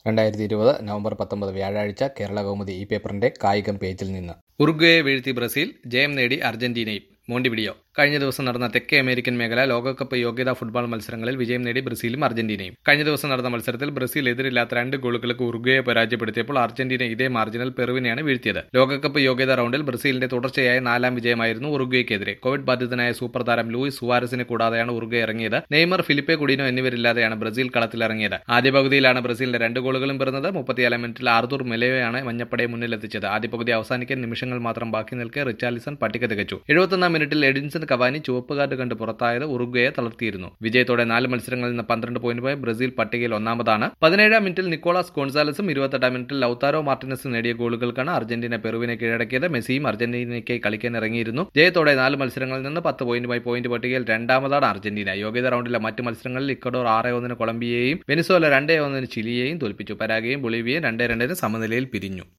രണ്ടായിരത്തി ഇരുപത് നവംബർ പത്തൊമ്പത് വ്യാഴാഴ്ച കേരള കൗമുദി ഈ പേപ്പറിന്റെ കായികം പേജിൽ നിന്ന് ഉറുഗ്വയെ വീഴ്ത്തി ബ്രസീൽ ജയം നേടി അർജന്റീനയും മോണ്ടിവിഡിയോ കഴിഞ്ഞ ദിവസം നടന്ന തെക്കേ അമേരിക്കൻ മേഖല ലോകകപ്പ് യോഗ്യതാ ഫുട്ബോൾ മത്സരങ്ങളിൽ വിജയം നേടി ബ്രസീലും അർജന്റീനയും കഴിഞ്ഞ ദിവസം നടന്ന മത്സരത്തിൽ ബ്രസീൽ എതിരില്ലാത്ത രണ്ട് ഗോളുകൾക്ക് ഉറുഗ്വയെ പരാജയപ്പെടുത്തിയപ്പോൾ അർജന്റീന ഇതേ മാർജിനൽ പെറുവിനെയാണ് വീഴ്ത്തിയത് ലോകകപ്പ് യോഗ്യതാ റൗണ്ടിൽ ബ്രസീലിന്റെ തുടർച്ചയായ നാലാം വിജയമായിരുന്നു ഉറുഗ്വയ്ക്കെതിരെ കോവിഡ് ബാധിതനായ സൂപ്പർ താരം ലൂയിസ് സുവാരസിനെ കൂടാതെയാണ് ഉറുഗ്വ ഇറങ്ങിയത് നെയ്മർ ഫിലിപ്പെ കുഡിനോ എന്നിവരില്ലാതെയാണ് ബ്രസീൽ കളത്തിലിറങ്ങിയത് ആദ്യ പകുതിയിലാണ് ബ്രസീലിന്റെ രണ്ട് ഗോളുകളും പിറന്നത് മുപ്പത്തിയാലാം മിനിറ്റിൽ ആർദൂർ മെലയോയാണ് മഞ്ഞപ്പടയെ മുന്നിലെത്തിച്ചത് ആദ്യ പകുതി അവസാനിക്കാൻ നിമിഷങ്ങൾ മാത്രം ബാക്കി നിൽക്കെ റിച്ചാലിസൺ പട്ടിക തികച്ചു എഴുപത്തൊന്നാം മിനിറ്റിൽ എഡിൻസൺ കവാനി ചുവപ്പ് കാർഡ് കണ്ട് പുറത്തായത് ഉറുഗ്വയെ തളർത്തിയിരുന്നു വിജയത്തോടെ നാല് മത്സരങ്ങളിൽ നിന്ന് പന്ത്രണ്ട് പോയിന്റുമായി ബ്രസീൽ പട്ടികയിൽ ഒന്നാമതാണ് പതിനേഴാം മിനിറ്റിൽ നിക്കോളാസ് ഗോൺസാലസും ഇരുപത്തെട്ടാം മിനിറ്റിൽ ലൌതാരോ മാർട്ടിനസും നേടിയ ഗോളുകൾക്കാണ് അർജന്റീന പെറുവിനെ കീഴടക്കിയത് മെസ്സിയും അർജന്റീനയ്ക്കായി കളിക്കാൻ ഇറങ്ങിയിരുന്നു ജയത്തോടെ നാല് മത്സരങ്ങളിൽ നിന്ന് പത്ത് പോയിന്റുമായി പോയിന്റ് പട്ടികയിൽ രണ്ടാമതാണ് അർജന്റീന യോഗ്യത റൗണ്ടിലെ മറ്റ് മത്സരങ്ങളിൽ ഇക്കഡോർ ആറ് ഒന്നിന് കൊളംബിയയെയും വെനിസോല രണ്ടേ ഒന്നിന് ചിലിയെയും തോൽപ്പിച്ചു പരാഗയും ബൊളീവിയയും രണ്ടേ രണ്ടിന് സമനിലയിൽ പിരിഞ്ഞു